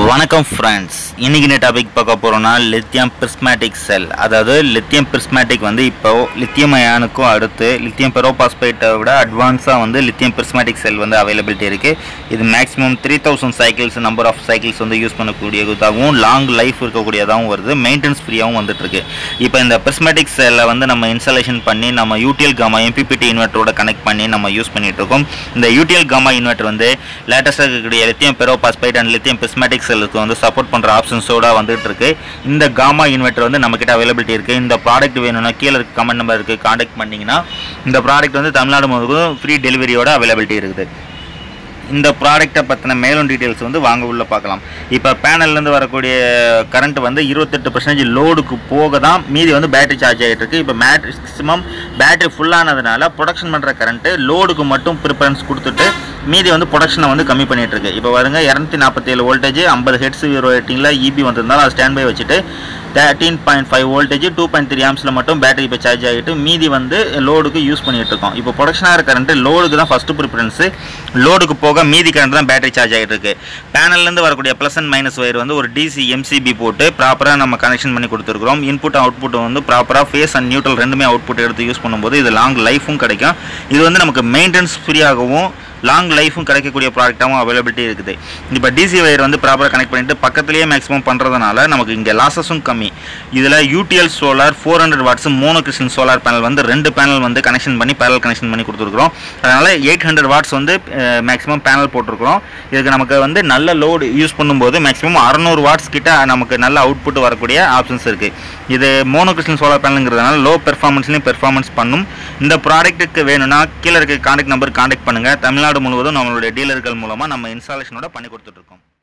வணக்கம் ஃப்ரெண்ட்ஸ் இன்னைக்கு என்ன டாபிக் பார்க்க போகிறோம்னா லித்தியம் பிரிஸ்மேட்டிக் செல் அதாவது லித்தியம் பிரிஸ்மேட்டிக் வந்து இப்போ லித்தியம் அயானுக்கும் அடுத்து லித்தியம் பெரோபாஸ்பேட்டை விட அட்வான்ஸாக வந்து லித்தியம் பிரிஸ்மேட்டிக் செல் வந்து அவைலபிலிட்டி இருக்குது இது maximum three thousand cycles number of cycles வந்து யூஸ் பண்ணக்கூடியதாகவும் லாங் லைஃப் இருக்கக்கூடியதாகவும் வருது மெயின்டெனன்ஸ் ஃப்ரீயாகவும் வந்துட்டுருக்கு இப்போ இந்த பிரிஸ்மேட்டிக் செல்லை வந்து நம்ம இன்ஸ்டாலேஷன் பண்ணி நம்ம யூடிஎல் காமா எம்பிபிடி இன்வெர்ட்டரோட கனெக்ட் பண்ணி நம்ம யூஸ் பண்ணிட்டு இருக்கோம் இந்த யூடிஎல் காமா இன்வெர்ட்டர் வந்து லேட்டஸ்ட்டாக இருக்கக்கூடிய lithium ferrophosphate and lithium prismatic செல்லுக்கு வந்து சப்போர்ட் பண்ணுற ஆப்ஷன்ஸோட வந்துட்டு இருக்கு இந்த காமா இன்வெர்ட்டர் வந்து நம்மக்கிட்ட அவைலபிலிட்டி இருக்குது இந்த ப்ராடக்ட் வேணும்னா கீழே இருக்க கமெண்ட் நம்பர் இருக்குது காண்டாக்ட் பண்ணிங்கன்னா இந்த ப்ராடக்ட் வந்து தமிழ்நாடு முழுவதும் ஃப்ரீ டெலிவரியோட அவைலபிலிட்டி இருக்குது இந்த ப்ராடக்ட்டை பற்றின மேலும் டீட்டெயில்ஸ் வந்து வாங்க உள்ள பார்க்கலாம் இப்போ பேனல்லேருந்து வரக்கூடிய கரண்ட் வந்து இருபத்தெட்டு பர்சன்டேஜ் லோடுக்கு போக தான் மீதி வந்து பேட்டரி சார்ஜ் ஆகிட்டு இருக்கு இப்போ மேக்ஸிமம் பேட்டரி ஃபுல்லானதுனால ப்ரொடக்ஷன் பண்ணுற கரண்ட்டு லோடுக்கு மட்டும் ப்ரிஃபரன்ஸ் கொடுத்துட்டு மீதி வந்து ப்ரொடக்ஷனை வந்து கம்மி பண்ணிட்டு இருக்கு இப்போ பாருங்க இரநூத்தி நாற்பத்தேழு வோல்டேஜ் ஐம்பது ஹெட்ஸ் ரேட்டிங்கில் இபி வந்திருந்தாலும் அது ஸ்டாண்ட் பை வச்சுட்டு thirteen point five voltage two point three ஆம்ஸில் மட்டும் பேட்டரி இப்போ சார்ஜ் ஆகிட்டு மீதி வந்து லோடுக்கு யூஸ் பண்ணிட்டு இருக்கோம் இப்போ ப்ரொடக்ஷன் ஆகிற கரண்ட் லோடுக்கு தான் ஃபஸ்ட்டு ப்ரிஃபரன்ஸு லோடுக்கு போக மீதி கரண்ட் தான் பேட்டரி சார்ஜ் ஆகிட்டு இருக்கு பேனல்லேருந்து வரக்கூடிய ப்ளஸ் அண்ட் மைனஸ் ஒயர் வந்து ஒரு டிசி எம்சிபி போட்டு ப்ராப்பராக நம்ம கனெக்ஷன் பண்ணி கொடுத்துருக்குறோம் இன்புட் அவுட்புட் வந்து ப்ராப்பராக ஃபேஸ் அண்ட் நியூட்ரல் ரெண்டுமே அவுட்புட் எடுத்து யூஸ் பண்ணும்போது இது லாங் லைஃபும் கிடைக்கும் இது வந்து நமக்கு மெயின்டெனன்ஸ் ஃப்ரீயாகவும் லாங் லைஃபும் கிடைக்கக்கூடிய ப்ராடக்டாகவும் அவைலபிலிட்டி இருக்குது இப்போ டிசி வயர் வந்து ப்ராப்பராக கனெக்ட் பண்ணிட்டு பக்கத்துலேயே மேக்ஸிமம் பண்ணுறதுனால நமக்கு இங்கே லாசஸும் கம்மி இதில் UTL solar four hundred watts monocrystalline solar panel வந்து ரெண்டு பேனல் வந்து கனெக்ஷன் பண்ணி பேனல் கனெக்ஷன் பண்ணி கொடுத்துருக்குறோம் அதனால் எயிட் ஹண்ட்ரட் வாட்ஸ் வந்து மேக்ஸிமம் பேனல் போட்டிருக்கிறோம் இதுக்கு நமக்கு வந்து நல்ல லோடு யூஸ் பண்ணும்போது மேக்ஸிமம் அறநூறு வாட்ஸ் கிட்ட நமக்கு நல்ல அவுட்புட் வரக்கூடிய ஆப்ஷன்ஸ் இருக்குது இது மோனோ கிறிஸ்டன் சோலார் பேனலுங்கிறதுனால லோ பெர்ஃபார்மன்ஸ்லையும் பெர்ஃபார்மன்ஸ் பண்ணும் இந்த ப்ராடக்ட்டுக்கு வேணும்னா கீழே இருக்க காண்டாக்ட் நம்பர் காண்டாக்ட் பண்ணுங்கள் தமிழ்நாடு முழுவதும் நம்மளுடைய டீலர்கள் மூலமாக நம்ம இன்ஸ்டாலேஷனோட பண்ணி கொடுத்துட்ருக்கோம்